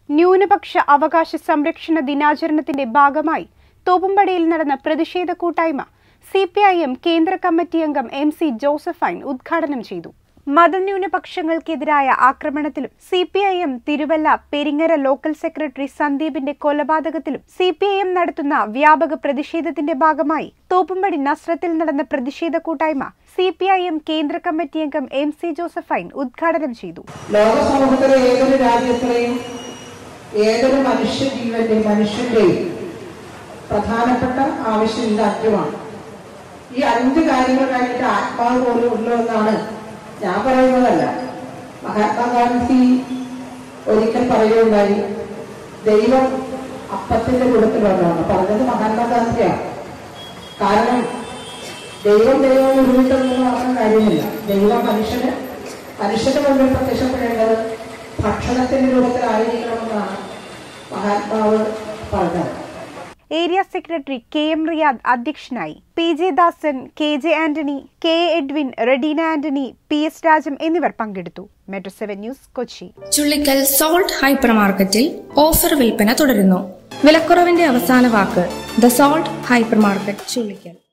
ന്യൂനപക്ഷ അവകാശ സംരക്ഷണ ദിനാചരണത്തിന്റെ ഭാഗമായി തോപ്പുംപടിയിൽ നടന്ന പ്രതിഷേധ കൂട്ടായ്മ സി പി ഐ എം കേന്ദ്ര കമ്മിറ്റി അംഗം എം സി ജോസഫൈൻ ഉദ്ഘാടനം ചെയ്തു മതന്യൂനപക്ഷങ്ങൾക്കെതിരായ ആക്രമണത്തിലും C P I M Thiruvalla Peringara local secretary സന്ദീപിന്റെ കൊലപാതകത്തിലും സി പി ഐ എം നടത്തുന്ന വ്യാപക പ്രതിഷേധത്തിന്റെ ഭാഗമായി തോപ്പുംപടി നസ്രത്തിൽ നടന്ന പ്രതിഷേധ കൂട്ടായ്മ സി പി ഐ എം കേന്ദ്ര കമ്മിറ്റി അംഗം എം സി ജോസഫൈൻ ഉദ്ഘാടനം ചെയ്തു ലോക സമൂഹത്തിലെ ഏതൊരു രാജ്യത്തിലെയും ഏതൊരു മനുഷ്യ ജീവന്റെയും മനുഷ്യന്റെയും പ്രധാനപ്പെട്ട ആവശ്യം ഇത് അന്ത്യമാണ് ഈ അഞ്ച് കാര്യങ്ങൾ കഴിഞ്ഞിട്ട് ആത്മാവ് പോലും ഉള്ളൂ എന്നാണ് ഞാൻ പറയുന്നതല്ല മഹാത്മാഗാന്ധി ഒരിക്കൽ പറയുകയുണ്ടായി ദൈവം അപ്പത്തിന്റെ കൂടത്തിലുള്ളതാണ് പറഞ്ഞത് മഹാത്മാഗാന്ധിയാണ് കാരണം ദൈവം ദൈവം ഒരുമിട്ടെന്ന് മാത്രം കാര്യമില്ല ദൈവം മനുഷ്യന് മനുഷ്യന്റെ മുമ്പിൽ പ്രത്യക്ഷപ്പെടേണ്ടത് ഭക്ഷണത്തിന്റെ രൂപത്തിലായിരിക്കണമെന്നാണ് മഹാത്മാവ് പറഞ്ഞത് area secretary K M Riyad അധ്യക്ഷനായി P J Dasan K J Antony K A Edwin Redina Antony P S Rajam എന്നിവർ പങ്കെടുത്തു metro seven news Kochi Chullikkal salt hyper മാർക്കറ്റിൽ ഓഫർ വിൽപ്പന തുടരുന്നു വിലക്കുറവിന്റെ അവസാന വാക്ക് the salt hyper market Chullickal